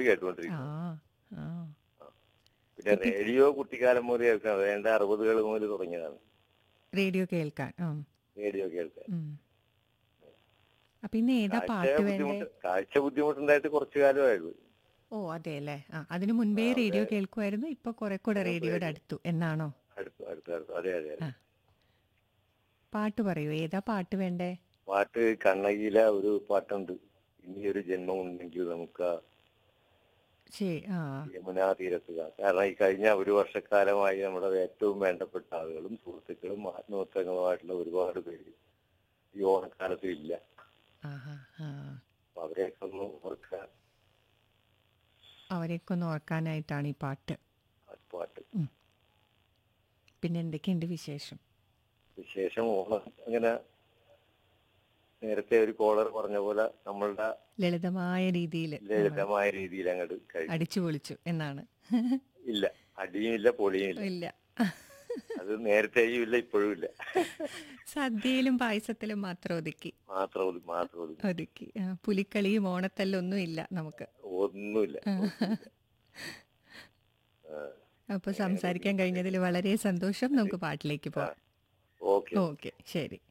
കേട്ടുകൊണ്ടിരിക്കും ആ ആ പിന്നെ റേഡിയോ കുട്ടിക്കാലം മുതൽ കേൾക്കാൻ വേണ്ട അറുപതുകൾ മുതൽ തുടങ്ങിയതാണ് റേഡിയോ കേൾക്കാൻ ആ റേഡിയോ കേൾക്കാൻ ഉം. അപ്പൊ ഇന്ന് ഏതാ കാഴ്ച പാട്ട് വേണ്ടേ ബുദ്ധിമുട്ട് കാഴ്ച ബുദ്ധിമുട്ടുണ്ടായിട്ട് കുറച്ചു കാലമായുള്ളൂ ഓ അതെ അല്ലേ ആ അതിനു മുൻപേ റേഡിയോ കേൾക്കുമായിരുന്നു ഇപ്പൊ കുറെ കൂടെ റേഡിയോയുടെ അടുത്തു എന്നാണോ അടുത്ത് അടുത്ത് അടുത്ത് അതെ അതെ അതെ ആ. പാട്ട് പറയൂ ഏതാ പാട്ട് വേണ്ടേ പാട്ട് കണ്ണകിയിലെ ഒരു പാട്ടുണ്ട് ഇനി ഒരു ജന്മം ഉണ്ടെങ്കിൽ നമുക്ക് ആ ശരി ആ യമുനാ തീരത്ത് കാണാം. കാരണം ഈ കഴിഞ്ഞ ഒരു വർഷക്കാലമായി നമ്മുടെ ഏറ്റവും വേണ്ടപ്പെട്ട ആളുകളും സുഹൃത്തുക്കളും ആത്മഹത്യങ്ങളുമായിട്ടുള്ള ഒരുപാട് പേര് ഈ ഓണക്കാലത്തും ഇല്ല ആഹാ ആ അപ്പൊ അവരെയൊക്കെ ഒന്ന് ഓർക്കാൻ അവരെയൊക്കെ ഒന്ന് ഓർക്കാനായിട്ടാണ് ഈ പാട്ട് ആ പാട്ട് പിന്നെ എന്തൊക്കെയുണ്ട് വിശേഷം വിശേഷം ഓണം അങ്ങനെ നേരത്തെ ഒരു കോളർ പറഞ്ഞ പോലെ നമ്മളുടെ ലളിതമായ രീതിയിൽ ലളിതമായ രീതിയിൽ അങ്ങോട്ട് കഴിഞ്ഞു അടിച്ചു പൊളിച്ചു എന്നാണ് ഇല്ല അടിയും ഇല്ല പൊളിയും ഇല്ല ഇല്ല അത് നേരത്തെയും ഇല്ല ഇപ്പോഴും ഇല്ല സദ്യയിലും പായസത്തിലും മാത്രം ഒതുക്കി മാത്രം ഒതു- മാത്രം ഒതു- ഒതുക്കി ആ, പുലിക്കളിയും ഓണത്തല്ലൊന്നും ഇല്ല നമുക്ക് ഒന്നുമില്ല അപ്പൊ സംസാരിക്കാൻ കഴിഞ്ഞതിൽ വളരെ സന്തോഷം നമുക്ക് പാട്ടിലേക്ക് പോവാം ഓക്കെ ഓക്കെ ശരി